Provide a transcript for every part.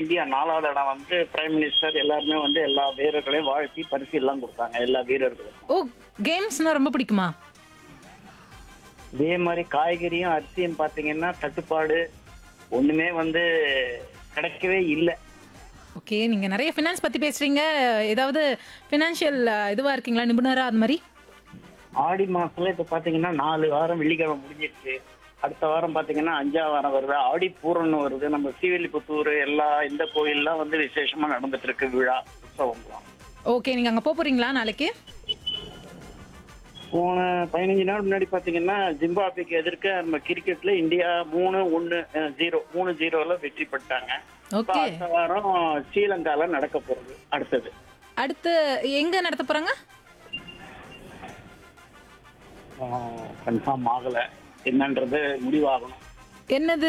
India நாலாவது இடம் வந்து பிரைம் மினிஸ்டர் எல்லாருமே வந்து எல்லா வீரர்களையும் வாழ்த்தி பரிசு எல்லாம் கொடுத்தாங்க எல்லா வீரர்களும் ஓ கேம்ஸ்னா ரொம்ப பிடிக்குமா இதே மாதிரி காய்கறியும் அரிசியும் பாத்தீங்கன்னா தட்டுப்பாடு ஒண்ணுமே வந்து கிடைக்கவே இல்லை ஓகே நீங்க நிறைய ஃபினான்ஸ் பத்தி பேசுறீங்க ஏதாவது ஃபினான்ஷியல் இதுவா இருக்கீங்களா நிபுணரா அது மாதிரி ஆடி மாசத்துல இப்ப பாத்தீங்கன்னா நாலு வாரம் வெள்ளிக்கிழமை முடிஞ்சிருச்சு அடுத்த வாரம் பாத்தீங்கன்னா அஞ்சாம் வாரம் வருது ஆடி பூரம்னு வருது நம்ம ஸ்ரீவில்லிபுத்தூர் எல்லா இந்த கோயில்லாம் வந்து விசேஷமா நடந்துட்டு இருக்கு விழா உற்சவம்லாம் ஓகே நீங்க அங்க போக போறீங்களா நாளைக்கு போன பதினஞ்சு நாள் முன்னாடி பாத்தீங்கன்னா ஜிம்பாப்வேக்கு எதிர்க்க நம்ம கிரிக்கெட்ல இந்தியா மூணு ஒன்னு ஜீரோ மூணு ஜீரோல வெற்றி பெற்றாங்க இப்ப ஓகே அடுத்த வாரம் ஸ்ரீலங்கால நடக்க போறது அடுத்தது அடுத்து எங்க நடத்த போறாங்க கன்ஃபார்ம் ஆகல என்னன்றது முடிவாகணும் என்னது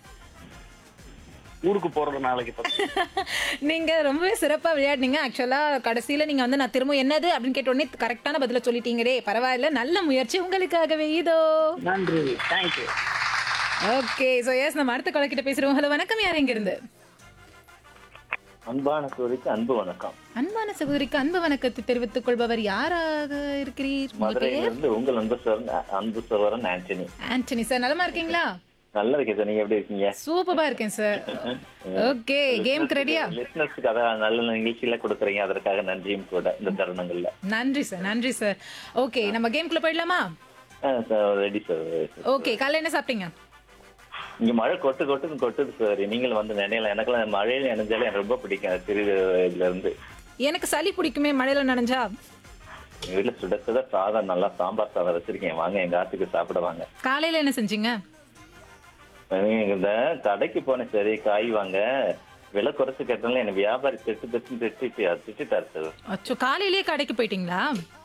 ஊருக்கு போறது நாளைக்கு பாத்தீங்கன்னா. நீங்க ரொம்பவே சிறப்பா விளையாடுனீங்க ஆக்சுவலா கடைசியில நீங்க வந்து நான் திரும்ப என்னது அப்படின்னு கேட்ட உடனே கரெக்டான பதில சொல்லிட்டீங்களே பரவாயில்ல நல்ல முயற்சி உங்களுக்காகவே இதோ நன்றி தேங்க்யூ ஓகே சோ எஸ் நம்ம அடுத்த கொலை கிட்ட பேசுறோம் ஹலோ வணக்கம் யார் எங்க இருந்து அன்பான சோதிக்கு அன்பு வணக்கம் அன்பான சகோதரிக்கு அன்பு வணக்கத்தை தெரிவித்துக் கொள்பவர் யாராக இருக்கிறீர் உங்களுக்கு மதுரையிலிருந்து உங்கள் அன்பு சார் அன்பு சோழரன் ஆண்டனி ஆண்டனி சார் நலமா இருக்கீங்களா நல்லா இருக்கேன் சார் நீங்க எப்படி இருக்கீங்க சூப்பரா இருக்கேன் சார் ஓகே கேம்க்கு ரெடியா லிஸ்னஸ்க்கு அதான் நல்ல நிகழ்ச்சியில கொடுக்குறீங்க அதற்காக நன்றியும் கூட இந்த தருணங்கள்ல நன்றி சார் நன்றி சார் ஓகே நம்ம கேம்குள்ள போயிடலாமா ரெடி சார் ஓகே காலைல என்ன சாப்பிட்டீங்க இங்க மழை கொட்டு கொட்டுன்னு கொட்டுது சார் நீங்களும் வந்து நினையல எனக்கெல்லாம் மழையில நினைஞ்சாலே எனக்கு ரொம்ப பிடிக்கும் சிறு இதுல இருந்து எனக்கு சளி பிடிக்குமே மழையில நனைஞ்சா எங்க வீட்டுல சுட சுட சாதம் நல்லா சாம்பார் சாதம் வச்சிருக்கேன் வாங்க எங்க ஆத்துக்கு சாப்பிட வாங்க காலையில என்ன செஞ்சீங்க நீங்க இந்த கடைக்கு போனேன் சரி காய் வாங்க விலை குறைச்சு கேட்டாலும் எனக்கு வியாபாரி திட்டு திட்டு திட்டு திட்டாரு சார் அச்சோ காலையிலேயே கடைக்கு போயிட்டீங்களா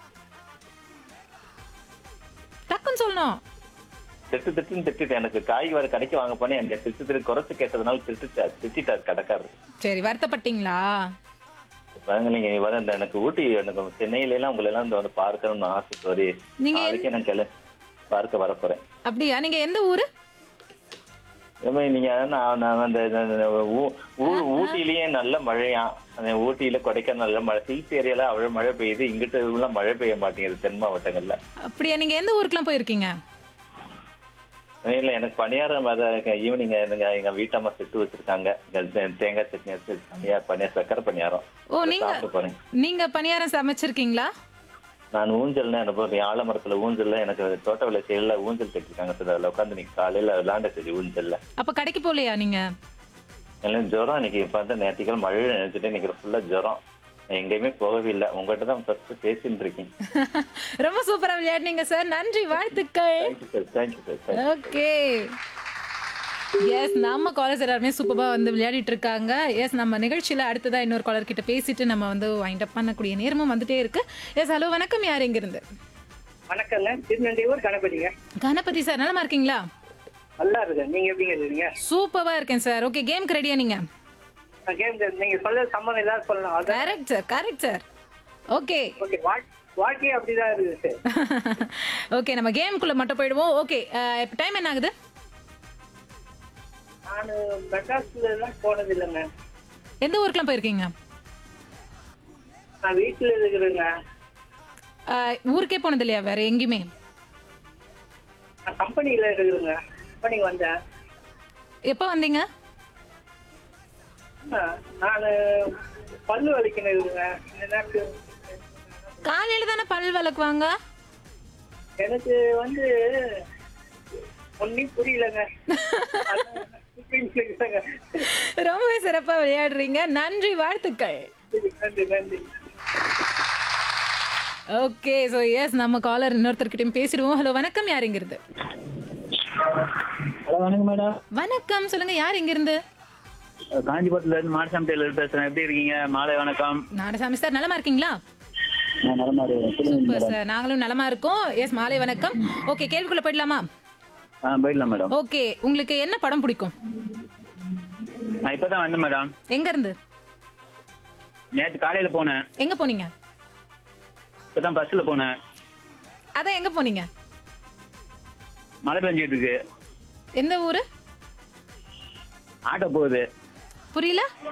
டக்குன்னு சொல்லணும் திட்டு திட்டுன்னு திட்டுட்டு எனக்கு காய் வர கடைக்கு வாங்க போனேன் எனக்கு திட்டு திட்டு குறைச்சு கேட்டதுனால திட்டுட்டார் திட்டாரு கடைக்காரர் சரி வருத்தப்பட்டீங்களா வாங்க நீங்க வர இந்த எனக்கு ஊட்டி எனக்கு சென்னையில எல்லாம் உங்களை எல்லாம் இந்த வந்து பார்க்கணும்னு ஆசை சரி நீங்க அதுக்கே நான் கிள பார்க்க வர போறேன் அப்படியா நீங்க எந்த ஊரு ஏம்மா, நீங்க நான் நான் அந்த இந்த- இந்த ஊ- ஊ- ஊட்டியிலேயே நல்ல மழையா அந்த ஊட்டியில கொடைக்கானல் நல்ல மழை ஹில்ஸ் ஏரியால அவ்வளவு மழை பெய்யுது இங்கிட்ட எல்லாம் மழை பெய்ய மாட்டேங்குது தென் மாவட்டங்கள்ல அப்படியா நீங்க எந்த ஊருக்குலாம் போயிருக்கீங்க இல்ல எனக்கு பணியாரம் ஈவினிங் எங்க எங்க வீட்டம்மா செட்டு வச்சிருக்காங்க இங்க தே- தேங்காய் சட்னி வச்சு பணியார் பணியார் சக்கரை பணியாரம் ஓ நீங்க சாப்பிட்டு போறேன் நீங்க பணியாரம் சமைச்சிருக்கீங்களா நான் ஊஞ்சல்னா எனக்கு ஆலமரத்துல ஊஞ்சல்ல எனக்கு தோட்ட விலை செயல்ல ஊஞ்சல் கட்டிருக்காங்க சார் அதுல உட்காந்து நீங்க காலையில விளாண்ட சரி ஊஞ்சல்ல அப்ப கடைக்கு போகலையா நீங்க எனக்கு ஜுரம் இன்னைக்கு இப்ப வந்து நேற்றுக்கள் மழை நினைச்சிட்டு இன்னைக்கு ஃபுல்லா ஜுரம் நான் எங்கேயுமே போகவே இல்லை உங்ககிட்ட தான் ஃபர்ஸ்ட் பேசிட்டு இருக்கேன் ரொம்ப சூப்பரா விளையாடுனீங்க சார் நன்றி வாழ்த்துக்கள் thank you sir thank you sir thank you okay yes நம்ம காலர்ஸ் எல்லாருமே சூப்பரா வந்து விளையாடிட்டு இருக்காங்க எஸ் நம்ம நிகழ்ச்சியில அடுத்ததா இன்னொரு காலர் கிட்ட பேசிட்டு நம்ம வந்து வைண்ட் அப் பண்ணக்கூடிய நேரமும் வந்துட்டே இருக்கு எஸ் ஹலோ வணக்கம் யார் எங்க இருந்து வணக்கங்க திருநெல்வேலூர் கணபதிங்க கணபதி சார் நலமா இருக்கீங்களா நல்லா இருக்கு நீங்க எப்படிங்க இருக்கீங்க சூப்பரா இருக்கேன் சார் ஓகே கேம்க்கு ரெடியா நீங்க நான் கேம் நீங்க சொல்ல சம்மந்தம் ஏதாவது சொல்லலாம் அதான் correct sir correct sir okay okay வாழ்க்கையே அப்படிதான் இருக்குது சார் ஓகே நம்ம கேமுக்குள்ள மட்டும் போயிடுவோம் ஓகே இப்போ டைம் என்ன ஆகுது நான் மெட்ராஸ்ல எல்லாம் போனது இல்லைங்க எந்த ஊருக்குலாம் போயிருக்கீங்க நான் வீட்டுல இருக்கிறேங்க அஹ், ஊருக்கே போனது இல்லையா வேற எங்கேயுமே நான் கம்பெனியில இருக்கிறேங்க கம்பெனிக்கு வந்தேன் எப்போ வந்தீங்க நான் பல்லு வலிக்கணும் இருக்குங்க இந்த நேரத்துக்கு காலையில தானே பல் விளக்குவாங்க எனக்கு வந்து ஒன்னும் புரியலங்க அதான் புரியுதுங்க. ரொம்பவே சிறப்பா விளையாடுறீங்க நன்றி வாழ்த்துக்கள் நன்றி நன்றி ஓகே ஸோ எஸ் நம்ம காலர் இன்னொருத்தர்கிட்டயும் பேசிடுவோம் ஹலோ வணக்கம் யார் இங்கிருந்து ஹலோ வணக்கம் மேடம் வணக்கம் சொல்லுங்க யார் இங்கிருந்து காஞ்சிபுரத்துல இருந்து மாடசாமி டெய்லர் பேசுறேன் எப்படி இருக்கீங்க மாலை வணக்கம் நாடசாமி சார் நலமா இருக்கீங்களா நான் நலமா இருக்கேன் சூப்பர் சார் நாங்களும் நலமா இருக்கோம் எஸ் மாலை வணக்கம் ஓகே கேள்விக்குள்ள போயிடலாமா ஆ போயிடலாம் மேடம் ஓகே உங்களுக்கு என்ன படம் பிடிக்கும் நான் இப்பதான் வந்தேன் மேடம் எங்க இருந்து நேற்று காலையில போனேன் எங்க போனீங்க இப்பதான் பஸ்ல போனேன் அதான் எங்க போனீங்க மழை பெஞ்சிட்டு இருக்கு எந்த ஊரு ஆட்டோ போகுது புரியல